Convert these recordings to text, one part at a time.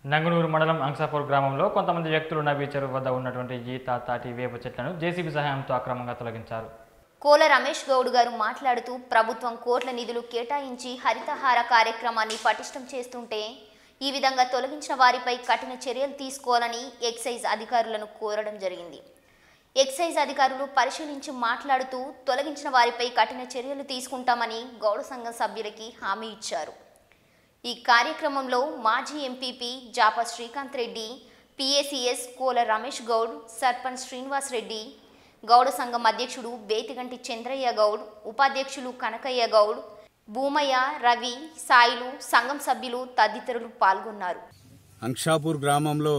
నంగునూరు మండలం అంసాపూర్ గ్రామంలో కొంతమంది వ్యక్తులు నవీ చెరువు వద్ద ఉన్నటువంటి ఈత తాటి వేప చెట్లను జేసీబీ సహాయంతో అక్రమంగా తొలగించారు కోల రమేష్ గౌడ్ గారు మాట్లాడుతూ ప్రభుత్వం కోట్ల నిధులు కేటాయించి హరితహార కార్యక్రమాన్ని పటిష్టం చేస్తుంటే ఈ విధంగా తొలగించిన వారిపై కఠిన చర్యలు తీసుకోవాలని ఎక్సైజ్ అధికారులను కోరడం జరిగింది ఎక్సైజ్ అధికారులు పరిశీలించి మాట్లాడుతూ తొలగించిన వారిపై కఠిన చర్యలు తీసుకుంటామని గౌడ సంఘం సభ్యులకి హామీ ఇచ్చారు ఈ కార్యక్రమంలో మాజీ ఎంపీపీ జాప శ్రీకాంత్ రెడ్డి పిఏసిఎస్ కోల రమేష్ గౌడ్ సర్పంచ్ శ్రీనివాస్ రెడ్డి గౌడ సంఘం అధ్యక్షుడు బేతిగంటి చంద్రయ్య గౌడ్ ఉపాధ్యక్షులు కనకయ్య గౌడ్ భూమయ్య రవి సాయిలు సంఘం సభ్యులు తదితరులు పాల్గొన్నారు అంక్షాపూర్ గ్రామంలో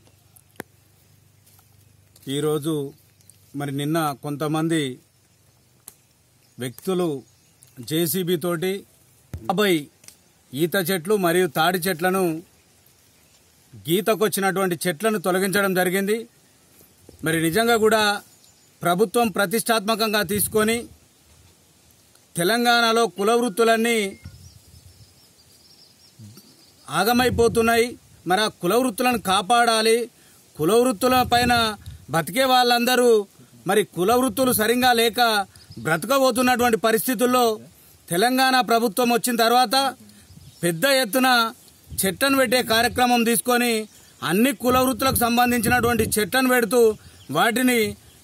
ఈరోజు మరి నిన్న కొంతమంది వ్యక్తులు జేసీబీ తోటి యాభై ఈత చెట్లు మరియు తాడి చెట్లను గీతకొచ్చినటువంటి చెట్లను తొలగించడం జరిగింది మరి నిజంగా కూడా ప్రభుత్వం ప్రతిష్టాత్మకంగా తీసుకొని తెలంగాణలో కుల వృత్తులన్నీ ఆగమైపోతున్నాయి మరి ఆ కుల వృత్తులను కాపాడాలి కుల వృత్తుల పైన బతికే వాళ్ళందరూ మరి కుల వృత్తులు సరిగా లేక బ్రతకబోతున్నటువంటి పరిస్థితుల్లో తెలంగాణ ప్రభుత్వం వచ్చిన తర్వాత పెద్ద ఎత్తున చెట్లను పెట్టే కార్యక్రమం తీసుకొని అన్ని కుల వృత్తులకు సంబంధించినటువంటి చెట్లను పెడుతూ వాటిని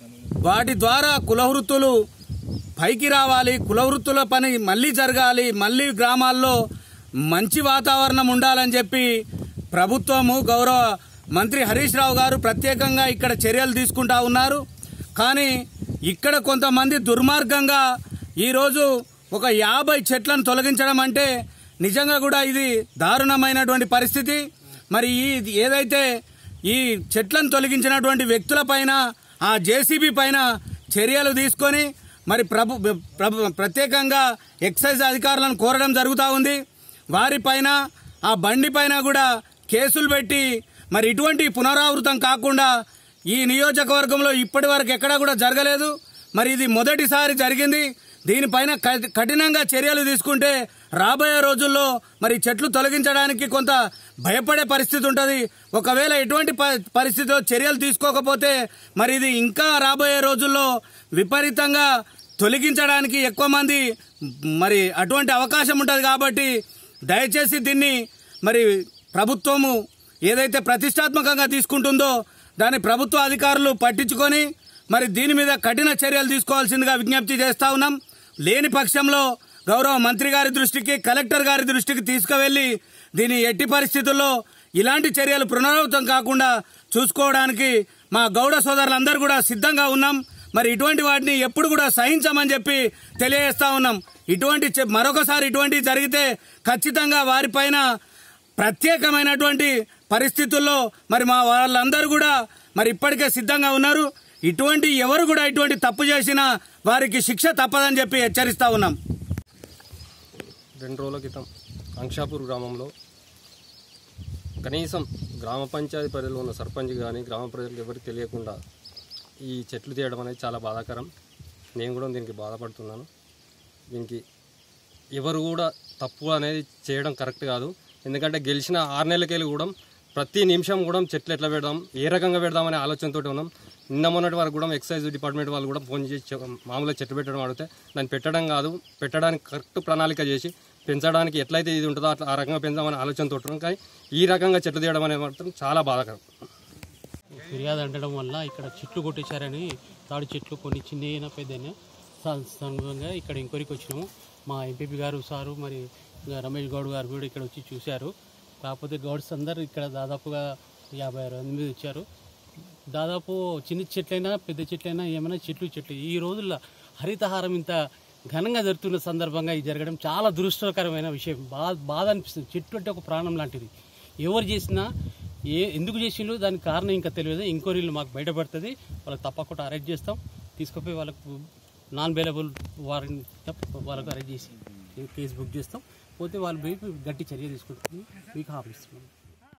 వాటి ద్వారా కుల వృత్తులు పైకి రావాలి కుల వృత్తుల పని మళ్ళీ జరగాలి మళ్ళీ గ్రామాల్లో మంచి వాతావరణం ఉండాలని చెప్పి ప్రభుత్వము గౌరవ మంత్రి హరీష్ రావు గారు ప్రత్యేకంగా ఇక్కడ చర్యలు తీసుకుంటా ఉన్నారు కానీ ఇక్కడ కొంతమంది దుర్మార్గంగా ఈరోజు ఒక యాభై చెట్లను తొలగించడం అంటే నిజంగా కూడా ఇది దారుణమైనటువంటి పరిస్థితి మరి ఈ ఏదైతే ఈ చెట్లను తొలగించినటువంటి వ్యక్తుల పైన ఆ జేసీబీ పైన చర్యలు తీసుకొని మరి ప్రభు ప్రభు ప్రత్యేకంగా ఎక్సైజ్ అధికారులను కోరడం జరుగుతూ ఉంది వారిపైన ఆ బండి పైన కూడా కేసులు పెట్టి మరి ఇటువంటి పునరావృతం కాకుండా ఈ నియోజకవర్గంలో ఇప్పటి వరకు ఎక్కడా కూడా జరగలేదు మరి ఇది మొదటిసారి జరిగింది దీనిపైన కఠి- కఠినంగా చర్యలు తీసుకుంటే రాబోయే రోజుల్లో మరి చెట్లు తొలగించడానికి కొంత భయపడే పరిస్థితి ఉంటుంది ఒకవేళ ఎటువంటి ప- పరిస్థితిలో చర్యలు తీసుకోకపోతే మరి ఇది ఇంకా రాబోయే రోజుల్లో విపరీతంగా తొలగించడానికి ఎక్కువ మంది మరి అటువంటి అవకాశం ఉంటుంది కాబట్టి దయచేసి దీన్ని మరి ప్రభుత్వము ఏదైతే ప్రతిష్టాత్మకంగా తీసుకుంటుందో దాన్ని ప్రభుత్వ అధికారులు పట్టించుకొని మరి దీని మీద కఠిన చర్యలు తీసుకోవాల్సిందిగా విజ్ఞప్తి చేస్తా ఉన్నాం లేని పక్షంలో గౌరవ మంత్రి గారి దృష్టికి కలెక్టర్ గారి దృష్టికి తీసుకువెళ్లి దీని ఎట్టి పరిస్థితుల్లో ఇలాంటి చర్యలు పునరావృతం కాకుండా చూసుకోవడానికి మా గౌడ సోదరులందరూ కూడా సిద్ధంగా ఉన్నాం మరి ఇటువంటి వాటిని ఎప్పుడు కూడా సహించమని చెప్పి తెలియజేస్తా ఉన్నాం ఇటువంటి చె- మరొకసారి ఇటువంటివి జరిగితే ఖచ్చితంగా వారిపైన ప్రత్యేకమైనటువంటి పరిస్థితుల్లో మరి మా వాళ్ళందరూ కూడా మరి ఇప్పటికే సిద్ధంగా ఉన్నారు ఇటువంటి ఎవరు కూడా ఇటువంటి తప్పు చేసినా వారికి శిక్ష తప్పదని చెప్పి హెచ్చరిస్తా ఉన్నాం రెండు రోజుల క్రితం అంక్షాపూర్ గ్రామంలో కనీసం గ్రామ పంచాయతీ పరిధిలో ఉన్న సర్పంచ్ కానీ గ్రామ ప్రజలకు ఎవరికి తెలియకుండా ఈ చెట్లు తీయడం అనేది చాలా బాధాకరం నేను కూడా దీనికి బాధపడుతున్నాను దీనికి ఎవరు కూడా తప్పు అనేది చేయడం కరెక్ట్ కాదు ఎందుకంటే గెలిచిన ఆరు నెలలకెళ్ళి కూడా ప్రతి నిమిషం కూడా చెట్లు ఎట్లా పెడదాం ఏ రకంగా పెడదామనే ఆలోచనతో ఉన్నాం నిన్న మొన్నటి వరకు కూడా ఎక్సైజ్ డిపార్ట్మెంట్ వాళ్ళు కూడా ఫోన్ చేసి చె- మామూలుగా చెట్లు పెట్టడం అడిగితే దాన్ని పెట్టడం కాదు పెట్టడానికి కరెక్ట్ ప్రణాళిక చేసి పెంచడానికి ఎట్లయితే ఇది ఉంటుందో అట్లా ఆ రకంగా పెంచామనే ఆలోచనతో ఉన్నాం కానీ ఈ రకంగా చెట్లు తీయడం అనేది మాత్రం చాలా బాధాకరం ఫిర్యాదు అంటడం వల్ల ఇక్కడ చెట్లు కొట్టేశారని తాడి చెట్లు కొన్ని చిన్న పెద్ద సందర్భంగా ఇక్కడ ఎంక్వైరీకి వచ్చినాము మా ఎంపీపీ గారు సారు మరి ఇంకా రమేష్ గౌడ్ గారు కూడా ఇక్కడ వచ్చి చూశారు కాకపోతే గౌడ్స్ అందరూ ఇక్కడ దాదాపుగా యాభై అరవై మంది వచ్చారు దాదాపు చిన్న చెట్లైనా పెద్ద చెట్లైనా ఏమైనా చెట్లు చెట్లు ఈ రోజుల్లో హరితహారం ఇంత ఘనంగా జరుగుతున్న సందర్భంగా ఇది జరగడం చాలా దురదృష్టకరమైన విషయం బాధ బాధ అనిపిస్తుంది చెట్టు అంటే ఒక ప్రాణం లాంటిది ఎవరు చేసినా ఏ ఎందుకు చేసిండ్రు దానికి కారణం ఇంకా తెలియదు ఎంక్వైరీలు మాకు బయటపడుతుంది వాళ్ళకి తప్పకుండా అరెస్ట్ చేస్తాం తీసుకుపోయి వాళ్ళకు నాన్ బెయిలబుల్ వారిని తప్ప- వాళ్ళకు అరెస్ట్ చేసి కేసు బుక్ చేస్తాం పోతే వాళ్ళు పోయి గట్టి చర్య తీసుకుంటుంది మీకు హామీ ఇస్తున్నాం